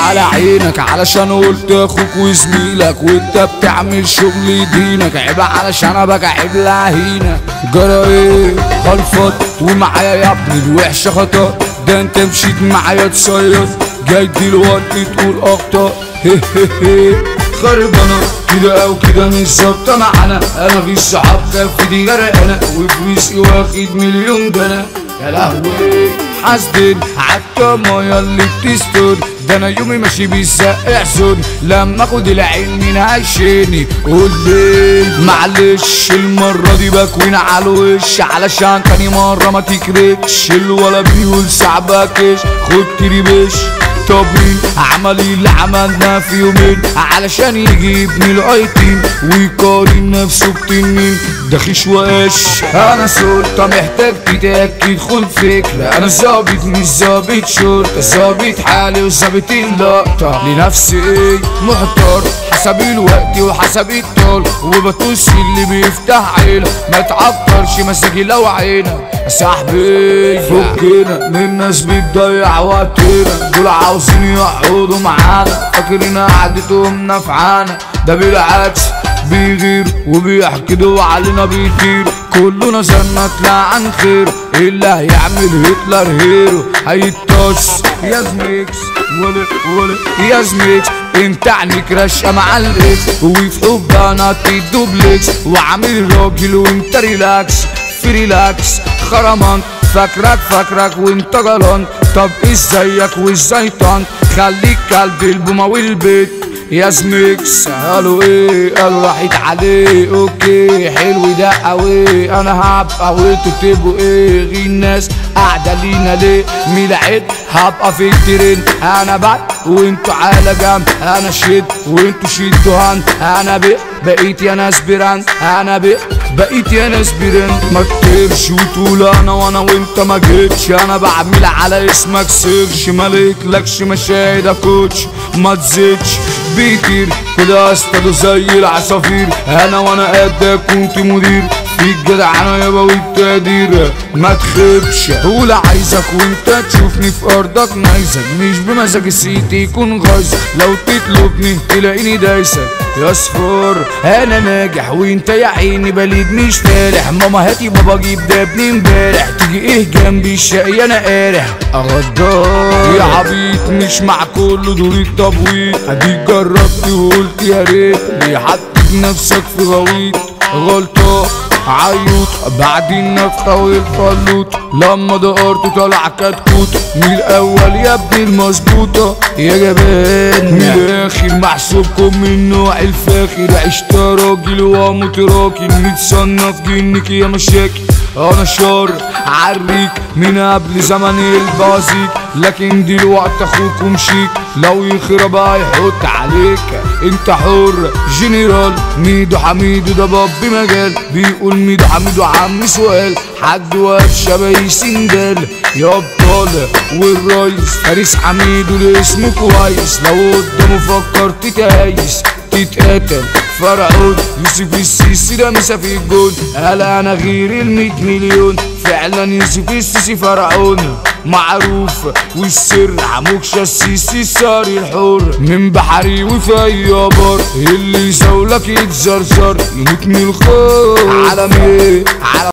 على عينك علشان قلت اخوك وزميلك وانت بتعمل شغل دينك عيب علشان ابقى عيب لهينة جرى ايه خلفت ومعايا يا ابني الوحشة خطأ ده انت مشيت معايا تصيط جاي دلوقتي تقول اخطأ هي هي هي خربانة كده او كده مش ظابطة معانا انا في الصحاب كف دي غرقانة وفلوسي واخد مليون جنة يا لهوي حاسدين عالطماية اللي بتستر ده انا يومي ماشي بالزق حزن لما اخد العين من عشيني قول لي معلش المرة دي بكوين على الوش علشان تاني مرة ما تكرهش الولا بيقول صعبكش خد تريبش طب مين عمل اللي عملنا في يومين علشان يجيبني الايتين ويقارن نفسه بتنين دخيش وقش انا سلطة محتاج تتأكد خد فكرة انا ظابط مش ظابط شرطة ظابط حالي وظابط اللقطة لنفسي ايه محتار حسب الوقت وحسب الطول وبطوس اللي بيفتح عينه ما تعطرش مساجي لو عينه يا صاحبي فكنا من ناس بتضيع وقتنا دول عاوزين يقعدوا معانا فاكرين قعدتهم نفعانا ده بالعكس بيغير وبيحكدوا علينا بيطير كله نظرنا طلع عن خير اللي هيعمل هتلر هيرو هيطش يا زميكس ولا ولا يا زميكس انت عنيك رشة مع الاكس وفي حبنا تدوبلكس وعامل راجل وانت ريلاكس في ريلاكس خرمان فاكرك فاكرك وانت جلان طب ازيك وازاي طن خليك كلب البومة والبيت يا زميكس قالوا ايه قالوا راحت عليه اوكي حلو ده قوي انا هبقى وانتوا تبقوا ايه غير الناس قاعدة لينا ليه ميلعد هبقى في الترند انا بعد وانتوا على جنب انا شد وانتوا شدوا هند انا بق بقيت يا ناس براند انا بق بقيت يا ناس براند ما تكتبش وتقول انا وانا وانت ما جيتش انا بعمل على اسمك سيرش مالك لكش مشاهد يا كوتش ما تزيدش بيطير كده اصطادوا زي العصافير انا وانا قدك كنت مدير فيك جدع انا يابا والتقدير ما تخيبش قول عايزك وانت تشوفني في ارضك نايزك مش بمزاج السيتي يكون غايز لو تطلبني تلاقيني دايسك يا صفار انا ناجح وانت يا عيني بليد مش فالح ماما هاتي بابا جيب ده ابني امبارح تيجي ايه جنبي الشقي انا قارح اغدار يا عبيط مش مع كل دور التبويض اديك جربت وقلت يا ريت ليه حطيت نفسك في غويط غلطة عيوط بعد النفخة والفلوط لما دقرت طلع كتكوت من الاول يا ابني المظبوطة يا جبان من الاخر محسوبكم من نوع الفاخر عشت راجل ومتراكن متصنف جنك يا مشاكل انا شر عريك من قبل زمن البازيك لكن دلوقتي اخوكم شيك لو يخرب هيحط عليك انت حر جنرال ميدو حميدو ده باب مجال بيقول ميدو حميدو عم سؤال حد واقف شبه سندال يا ابطال والريس فارس حميدو اللي اسمه كويس لو قدامه فكرت تايس تتقتل فرعون يوسف السيسي ده مسا في الجون قال انا غير المية مليون فعلا يوسف السيسي فرعون معروف والسر عموكش السيسي صار الحر من بحري وفيابر اللي يزولك يتزرزر يموت من الخوف عالمي